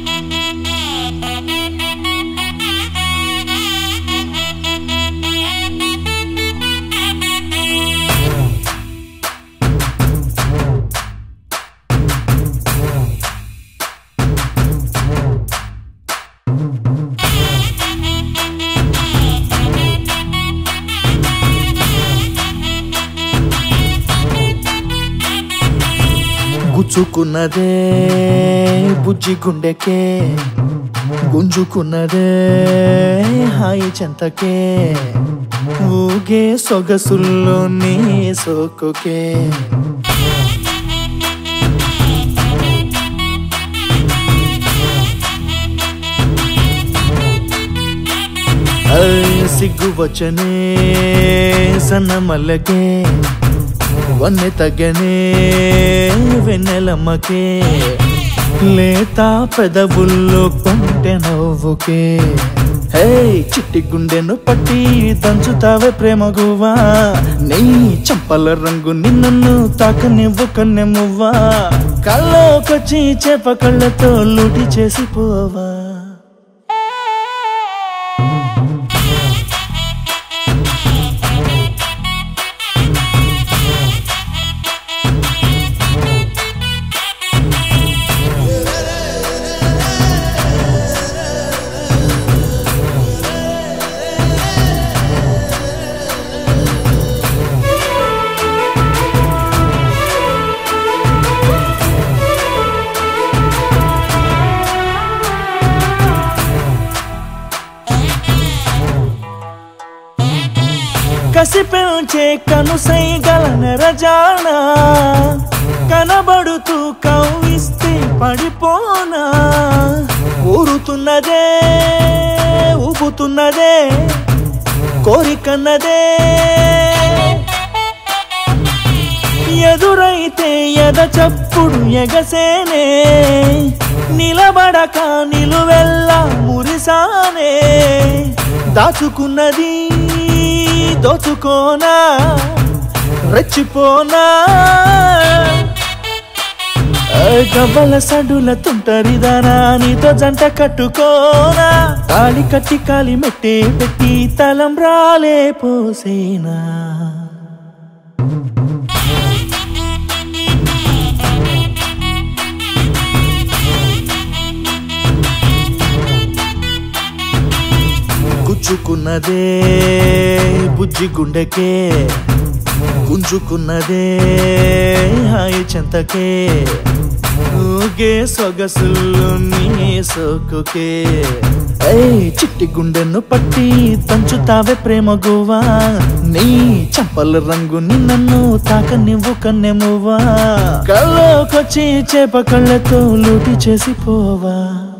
గుచ్చుకున్నదే బుజ్జి గుండెకే గుంజుకున్నదే హాయి చెంతకే ఊగే సొగసుల్లో నీ సోకుకే అయ్ సిగ్గు వచ్చనే సన్న మల్లకే వన్నె తగ్గనే వెన్నెలమ్మకే లేత పెదవుల్లో కొంటె నవ్వుకే హే చిట్టి గుండెను పట్టి దంచుతావే ప్రేమ గువ్వా నీ చంపల రంగు నిన్ను తాకనివ్వు కన్నెమువ్వా కళ్ళోకొచ్చి చేప కళ్ళతో లూటి చేసిపోవా కసి పెంచే కనుసై గలన రజానా కనబడుతూ కవ్విస్తే పడిపోనా ఊరుతున్నదే ఊపుతున్నదే కోరికన్నదే ఎదురైతే ఎద చప్పుడు ఎగసేనే నిలబడక నిలువెల్లా మురిసానే దాచుకున్నది దోచుకోనా రెచ్చిపోనా గవ్వల సడుల తుంటరిదానా నీతో జంట కట్టుకోనా తాళి కట్టి కాలి మెట్టి పెట్టి తలం రాలే పోసేనా గుచ్చుకున్నదే బుజ్జి గుండెకే గుంజుకున్నదే హాయి చెంతకే ఊగే సొగసులు నీ సోకుకే ఏయ్ చిట్టి గుండెను పట్టి దంచుతావే ప్రేమ గువ్వా నీ చంపల రంగు నన్ను తాకనివ్వు కన్నెమువ్వా కళ్ళోకొచ్చి చేప కళ్ళతో లూటి చేసిపోవా